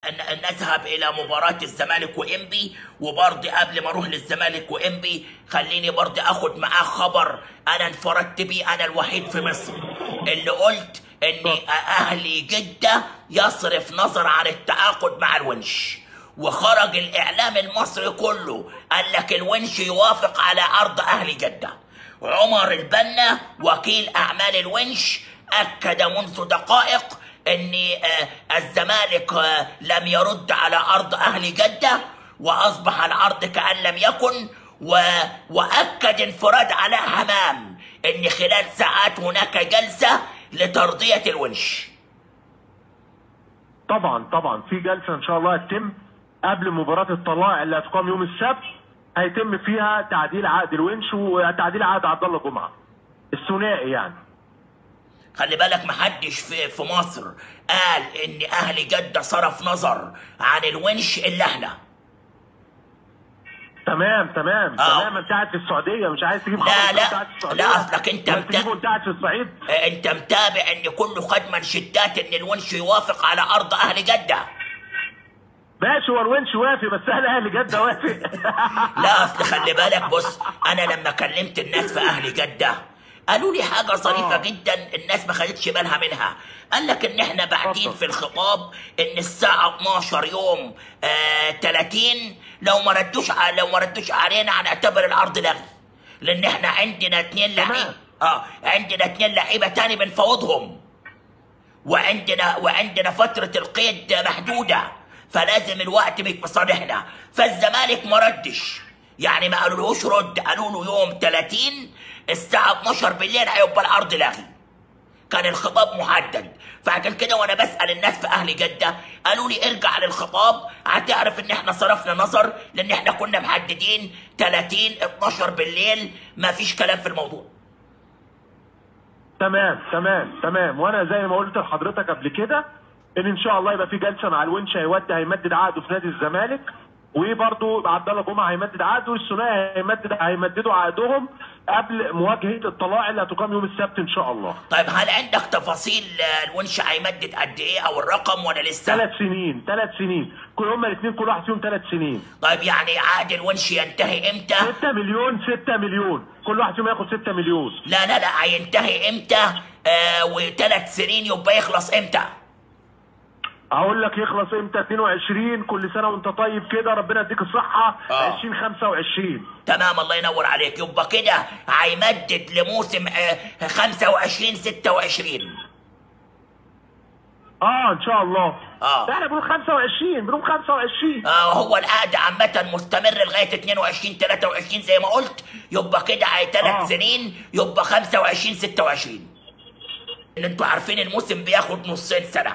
ن- نذهب الى مباراة الزمالك وانبي وبرضه قبل ما اروح للزمالك وانبي خليني برضه اخد معاه خبر انا انفردت بيه انا الوحيد في مصر اللي قلت ان اهلي جدة يصرف نظر عن التعاقد مع الونش وخرج الاعلام المصري كله قال لك الونش يوافق على عرض اهل جدة عمر البنا وكيل اعمال الونش اكد منذ دقائق ان آه، الزمالك آه، لم يرد على عرض اهل جده واصبح العرض كان لم يكن و... واكد انفراد علاء همام ان خلال ساعات هناك جلسه لترضيه الونش طبعا طبعا في جلسه ان شاء الله هتتم قبل مباراه الطلائع اللي هتقام يوم السبت هيتم فيها تعديل عقد الونش وتعديل عقد عبد الله جمعه الثنائي يعني خلي بالك محدش في في مصر قال ان اهل جده صرف نظر عن الونش الا احنا تمام تمام آه. تمام انت قاعد في السعوديه مش عايز تجيب لا، خبر لا. أنت قاعد في السعودية. لا، أصلك أنت ولا مت- تجيبه وانت قاعد في الصعيد آه، انت متابع ان كله خد منشدات ان الونش يوافق على عرض اهل جده ماشي هو الونش وافي بس اهل اهل جده وافي لا اصل خلي بالك بص انا لما كلمت الناس في اهل جده قالوا لي حاجه ظريفه آه. جدا الناس ما خدتش بالها منها قال لك ان احنا بعدين اتفضل. في الخطاب ان الساعه 12 يوم آه 30 لو ما ردوش ع- لو ما ردوش علينا هنعتبر العرض لغي لان احنا عندنا اتنين تمام. لعيبه اه عندنا اتنين لعيبه تاني بنفاوضهم وعندنا وعندنا فترة القيد محدودة فلازم الوقت بيبقى صالحنا فالزمالك ما ردش يعني ما قالولهوش رد قالوا له يوم 30 الساعة 12 بالليل هيبقى العرض لغي كان الخطاب محدد فعشان كده وانا بسأل الناس في اهل جدة قالوا لي ارجع للخطاب هتعرف ان احنا صرفنا نظر لان احنا كنا محددين 30 12 بالليل ما فيش كلام في الموضوع تمام تمام تمام وانا زي ما قلت لحضرتك قبل كده ان ان شاء الله يبقى في جلسه مع الونش هيودي هيمدد عقده في نادي الزمالك وبرضه عبد الله جمعه هيمدد عقده والثنائي هيمدد هيمددوا عقدهم قبل مواجهه الطلائع اللي هتقام يوم السبت ان شاء الله طيب هل عندك تفاصيل آه، الونش هيمدد قد ايه او الرقم ولا لسه؟ ثلاث سنين ثلاث سنين كل هما الاثنين كل واحد فيهم ثلاث سنين طيب يعني عقد الونش ينتهي امتى؟ 6 مليون 6 مليون كل واحد فيهم ياخد 6 مليون لا لا لا هينتهي امتى؟ آه وثلاث سنين يبقى يخلص امتى؟ اقول لك يخلص امتى 22 كل سنه وانت طيب كده ربنا يديك الصحه آه. 2025 تمام الله ينور عليك يبقى كده هيمدد لموسم آه 25 26 اه ان شاء الله آه. احنا بنقول 25 بنقول 25 آه هو العقد عامة مستمر لغاية 22 23 زي ما قلت يبقى كده هي ثلاث آه. سنين يبقى 25 26 ان انتوا عارفين الموسم بياخد نصين سنة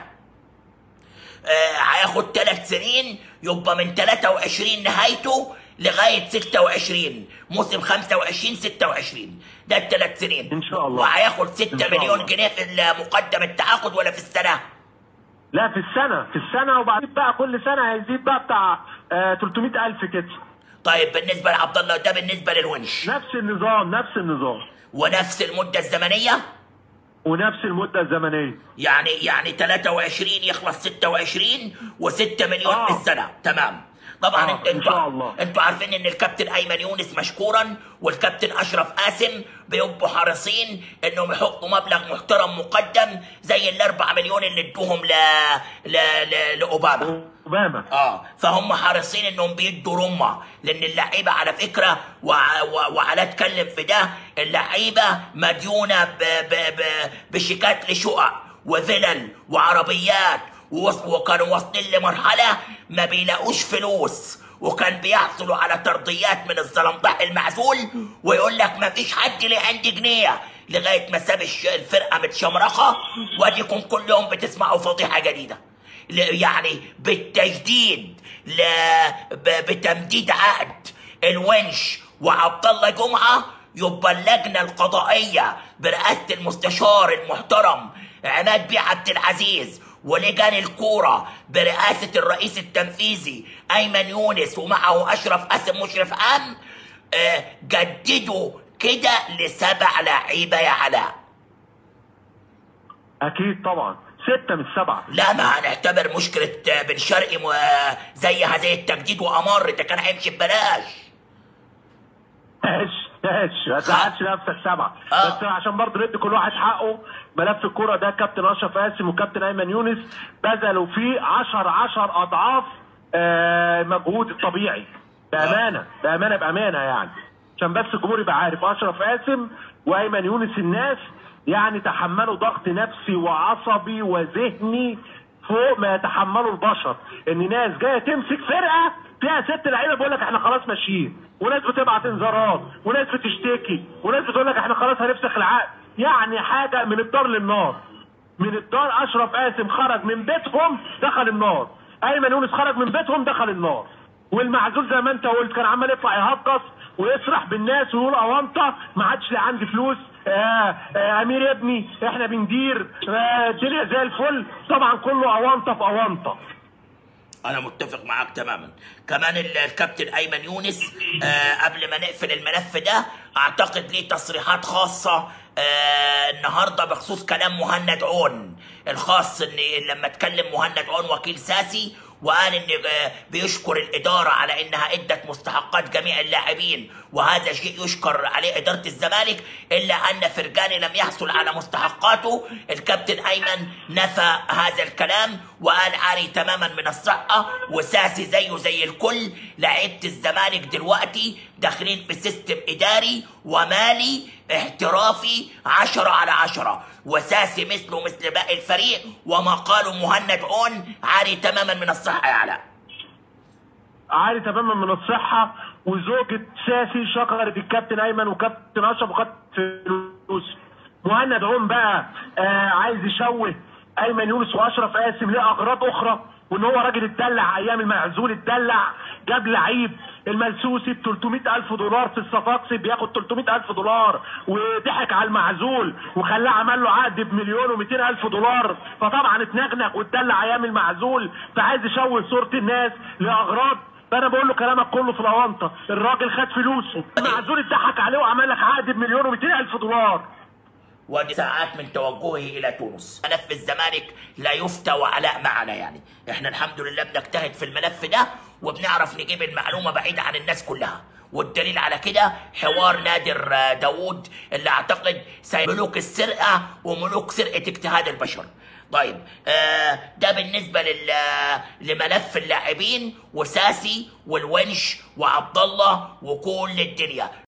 آه هياخد ثلاث سنين يبقى من 23 نهايته لغاية 26 موسم 25 26 ده الثلاث سنين إن شاء الله. وهياخد إن 6 شاء مليون الله. جنيه في مقدم التعاقد ولا في السنة؟ لا في السنه في السنه وبعدين بقى كل سنه هيزيد بقى بتاع آه 300000 كده طيب بالنسبة لعبد الله ده بالنسبة للونش نفس النظام نفس النظام ونفس المدة الزمنية ونفس المده الزمنيه يعني يعني 23 يخلص 26 و6 مليون آه. في السنة تمام طبعا آه، انت إن انتوا شاء الله. انتوا عارفين ان الكابتن ايمن يونس مشكورا والكابتن اشرف قاسم بيبقوا حريصين انهم يحطوا مبلغ محترم مقدم زي الاربع مليون اللي ادوهم ل... ل... ل... لاوباما اوباما اه فهم حريصين انهم بيدوا رمه لان اللعيبه على فكره وع- و- وعلى اتكلم في ده اللعيبه مديونه ب ب ب بشيكات لشقق وفلل وعربيات ووص- وكانوا واصلين لمرحله ما بيلاقوش فلوس وكان بيحصلوا على ترضيات من الزلمطح المعزول ويقول لك ما فيش حد لي عندي جنيه لغايه ما ساب الش- الفرقه متشمرخه واديكم كل يوم بتسمعوا فضيحه جديده ل- يعني بالتجديد ل... ب... بتمديد عقد الونش وعبد الله جمعه يبقى اللجنه القضائيه برئاسه المستشار المحترم عماد بيه عبد العزيز ولجان الكوره برئاسه الرئيس التنفيذي ايمن يونس ومعه اشرف قاسم مشرف عام آه، جددوا كده لسبع لعيبه يا علاء اكيد طبعا ستة مش سبعة لا ما هنعتبر مشكلة بن شرقي م- زيها زي التجديد وأمر ده كان هيمشي ببلاش ماشي ماشي ما تزعلش نفسك سبعة آه. بس عشان برضه ندي كل واحد حقه ملف الكرة ده كابتن اشرف قاسم وكابتن ايمن يونس بذلوا فيه 10 10 اضعاف آه، مجهود الطبيعي بامانه بامانه بامانه يعني عشان بس الجمهور يبقى عارف اشرف قاسم وايمن يونس الناس يعني تحملوا ضغط نفسي وعصبي وذهني فوق ما يتحمله البشر ان ناس جايه تمسك فرقه فيها ست لعيبه بيقول لك احنا خلاص ماشيين وناس بتبعت انذارات وناس بتشتكي وناس بتقول لك احنا خلاص هنفسخ العقد يعني حاجه من الدار للنار من الدار اشرف قاسم خرج من بيتهم دخل النار ايمن يونس خرج من بيتهم دخل النار والمعزول زي ما انت قلت كان عمال يطلع يهجص ويسرح بالناس ويقول اونطه ما عادش لي عندي فلوس آه آه امير يا ابني احنا بندير آه الدنيا زي الفل طبعا كله اونطه في اونطه انا متفق معاك تماما كمان ال- الكابتن ايمن يونس آه قبل ما نقفل الملف ده اعتقد ليه تصريحات خاصه آه النهارده بخصوص كلام مهند عون الخاص ان لما اتكلم مهند عون وكيل ساسي وقال ان آه، بيشكر الاداره على انها ادت مستحقات جميع اللاعبين وهذا شيء يشكر عليه اداره الزمالك الا ان فرجاني لم يحصل على مستحقاته الكابتن ايمن نفى هذا الكلام وقال عاري تماما من الصحه وساسي زيه زي الكل لعيبه الزمالك دلوقتي داخلين في سيستم اداري ومالي احترافي عشرة على عشرة وساسي مثله مثل باقي الفريق وما قاله مهند عون عاري تماما من الصحه يا علاء عالي تماما من الصحه وزوجة ساسي شكرت الكابتن ايمن وكابتن اشرف وخدت فلوس مهند عون بقى آه عايز يشوه ايمن يونس واشرف قاسم لاغراض اخرى وان هو راجل اتدلع ايام المعزول اتدلع جاب لعيب الملسوسي ب 300 الف دولار في الصفاقسي بياخد 300 الف دولار وضحك على المعزول وخلاه عمل له عقد بمليون و200 الف دولار فطبعا اتنغنغ واتدلع ايام المعزول فعايز يشوه صوره الناس لاغراض فانا بقول له كلامك كله في الاونطه الراجل خد فلوسه المعزول اتضحك عليه وعمل لك عقد بمليون و200 الف دولار ودي ساعات من توجهه الى تونس ملف الزمالك لا يفتى وعلاء معنا يعني احنا الحمد لله بنجتهد في الملف ده وبنعرف نجيب المعلومه بعيده عن الناس كلها والدليل على كده حوار نادر آه، داوود اللي اعتقد سي- ملوك السرقه وملوك سرقه اجتهاد البشر طيب آه ده بالنسبه لل لملف اللاعبين وساسي والونش وعبد الله وكل الدنيا